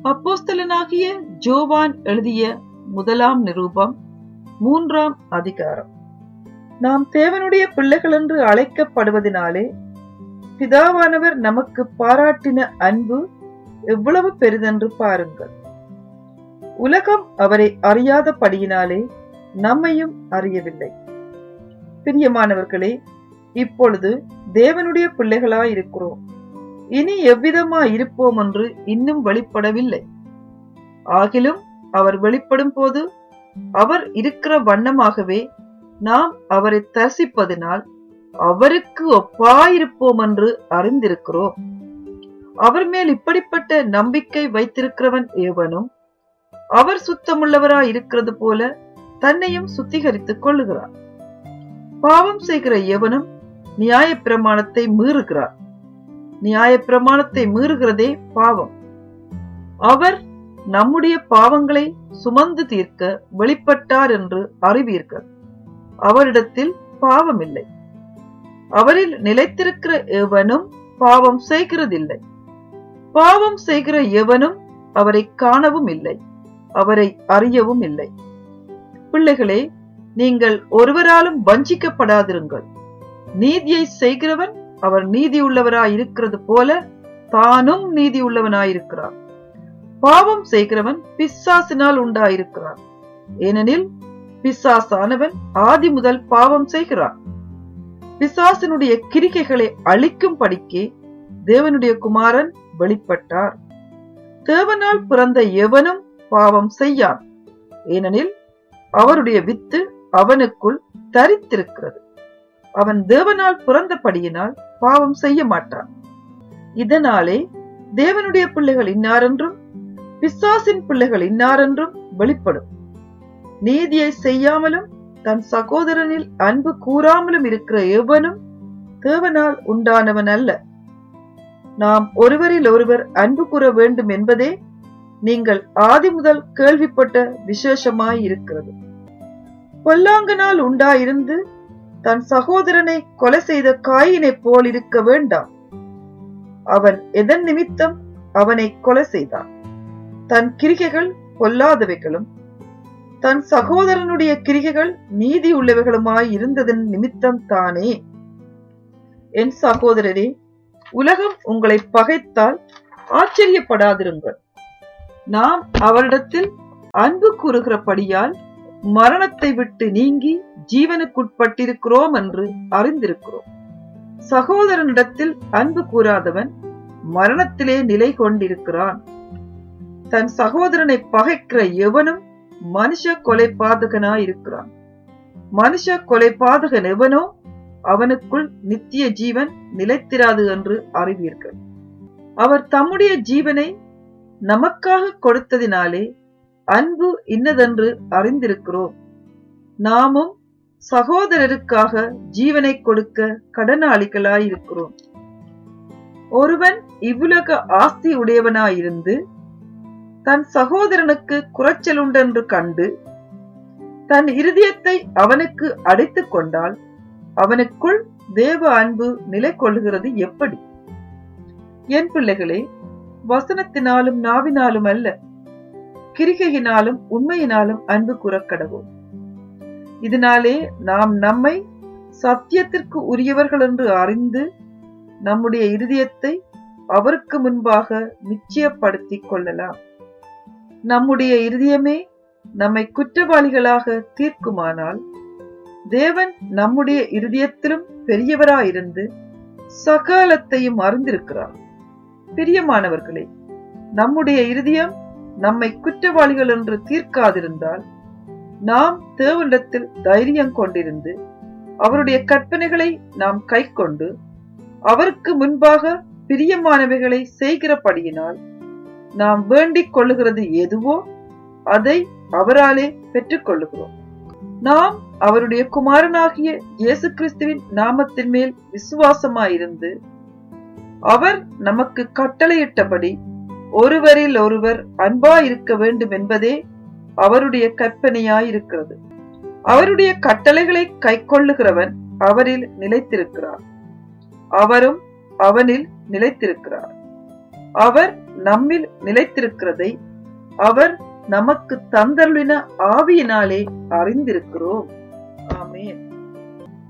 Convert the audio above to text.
அப்போஸ்தலனாகிய ஜோவான் எழுதிய முதலாம் நிரூபம் மூன்றாம் அதிகாரம் நாம் தேவனுடைய பிள்ளைகள் என்று அழைக்கப்படுவதினாலே பிதாவானவர் நமக்கு பாராட்டின அன்பு எவ்வளவு பெரிதென்று பாருங்கள் உலகம் அவரை அறியாதபடியினாலே நம்மையும் அறியவில்லை பிரியமானவர்களே இப்பொழுது தேவனுடைய பிள்ளைகளாய் இருக்கிறோம் இனி எவ்விதமா இருப்போம் என்று இன்னும் வெளிப்படவில்லை ஆகிலும் அவர் வெளிப்படும் போது அவர் இருக்கிற வண்ணமாகவே நாம் அவரை தரிசிப்பதினால் அவருக்கு ஒப்பாயிருப்போம் என்று அறிந்திருக்கிறோம் அவர் மேல் இப்படிப்பட்ட நம்பிக்கை வைத்திருக்கிறவன் ஏவனும் அவர் சுத்தமுள்ளவராய் இருக்கிறது போல தன்னையும் சுத்திகரித்துக் கொள்ளுகிறார் பாவம் செய்கிற எவனும் நியாய பிரமாணத்தை மீறுகிறார் நியாய பிரமாணத்தை மீறுகிறதே பாவம் அவர் நம்முடைய பாவங்களை சுமந்து தீர்க்க வெளிப்பட்டார் என்று அறிவீர்கள் அவரிடத்தில் பாவம் இல்லை அவரில் நிலைத்திருக்கிற எவனும் பாவம் செய்கிறதில்லை பாவம் செய்கிற எவனும் அவரை காணவும் இல்லை அவரை அறியவும் இல்லை பிள்ளைகளே நீங்கள் ஒருவராலும் வஞ்சிக்கப்படாதிருங்கள் நீதியை செய்கிறவன் அவர் நீதி உள்ளவராய் இருக்கிறது போல தானும் நீதி உள்ளவனாயிருக்கிறார் பாவம் செய்கிறவன் பிசாசினால் உண்டாயிருக்கிறான் ஏனெனில் பிசாசானவன் ஆதி முதல் பாவம் செய்கிறான் பிசாசினுடைய கிரிகைகளை அழிக்கும் படிக்கே தேவனுடைய குமாரன் வெளிப்பட்டார் தேவனால் பிறந்த எவனும் பாவம் செய்யான் ஏனெனில் அவருடைய வித்து அவனுக்குள் தரித்திருக்கிறது அவன் தேவனால் பிறந்தபடியினால் பாவம் செய்ய மாட்டான் இதனாலே தேவனுடைய பிள்ளைகள் இன்னாரென்றும் பிசாசின் பிள்ளைகள் இன்னாரென்றும் வெளிப்படும் நீதியை செய்யாமலும் தன் சகோதரனில் அன்பு கூறாமலும் இருக்கிற எவனும் தேவனால் உண்டானவன் அல்ல நாம் ஒருவரில் ஒருவர் அன்பு கூற வேண்டும் என்பதே நீங்கள் ஆதி முதல் கேள்விப்பட்ட விசேஷமாய் இருக்கிறது பொல்லாங்கனால் உண்டாயிருந்து தன் சகோதரனை கொலை செய்த காயினை போல் இருக்க வேண்டாம் அவன் எதன் நிமித்தம் அவனை கொலை செய்தான் தன் கிரிகைகள் பொல்லாதவைகளும் தன் சகோதரனுடைய கிரிகைகள் நீதி உள்ளவைகளுமாய் இருந்ததன் நிமித்தம் தானே என் சகோதரரே உலகம் உங்களை பகைத்தால் ஆச்சரியப்படாதிருங்கள் நாம் அவரிடத்தில் அன்பு கூறுகிறபடியால் மரணத்தை விட்டு நீங்கி ஜீவனுக்குட்பட்டிருக்கிறோம் என்று அறிந்திருக்கிறோம் சகோதரனிடத்தில் அன்பு கூறாதவன் மரணத்திலே நிலை கொண்டிருக்கிறான் தன் சகோதரனை பகைக்கிற எவனும் மனுஷ கொலை பாதகனாய் இருக்கிறான் மனுஷ கொலை பாதகன் எவனோ அவனுக்குள் நித்திய ஜீவன் நிலைத்திராது என்று அறிவீர்கள் அவர் தம்முடைய ஜீவனை நமக்காக கொடுத்ததினாலே அன்பு இன்னதென்று அறிந்திருக்கிறோம் நாமும் சகோதரருக்காக ஜீவனை கொடுக்க கடனாளிகளாயிருக்கிறோம் ஒருவன் இவ்வுலக ஆஸ்தி உடையவனாயிருந்து தன் சகோதரனுக்கு குறைச்சல் உண்டென்று கண்டு தன் இருதயத்தை அவனுக்கு அடைத்துக் கொண்டால் அவனுக்குள் தேவ அன்பு நிலை கொள்ளுகிறது எப்படி என் பிள்ளைகளே வசனத்தினாலும் நாவினாலும் அல்ல கிரிகையினாலும் உண்மையினாலும் அன்பு கூறக்கடவோம் இதனாலே நாம் நம்மை சத்தியத்திற்கு உரியவர்கள் என்று அறிந்து நம்முடைய இருதயத்தை அவருக்கு முன்பாக நிச்சயப்படுத்திக் கொள்ளலாம் நம்முடைய இருதயமே நம்மை குற்றவாளிகளாக தீர்க்குமானால் தேவன் நம்முடைய இருதயத்திலும் பெரியவராயிருந்து சகலத்தையும் அறிந்திருக்கிறார் பிரியமானவர்களே நம்முடைய இருதயம் நம்மை குற்றவாளிகள் என்று தீர்க்காதிருந்தால் நாம் தேவனிடத்தில் தைரியம் கொண்டிருந்து அவருடைய கற்பனைகளை நாம் கை கொண்டு அவருக்கு முன்பாக பிரியமானவைகளை செய்கிறபடியினால் நாம் வேண்டிக் கொள்ளுகிறது எதுவோ அதை அவராலே பெற்றுக்கொள்ளுகிறோம் நாம் அவருடைய குமாரனாகிய இயேசு கிறிஸ்துவின் நாமத்தின் மேல் விசுவாசமாயிருந்து அவர் நமக்கு கட்டளையிட்டபடி ஒருவரில் ஒருவர் அன்பாயிருக்க வேண்டும் என்பதே அவருடைய கற்பனையாயிருக்கிறது அவருடைய கட்டளைகளை கைக்கொள்ளுகிறவன் அவரில் நிலைத்திருக்கிறார் அவரும் அவனில் நிலைத்திருக்கிறார் அவர் நம்மில் நிலைத்திருக்கிறதை அவர் நமக்கு தந்தருளின ஆவியினாலே அறிந்திருக்கிறோம் ஆமென்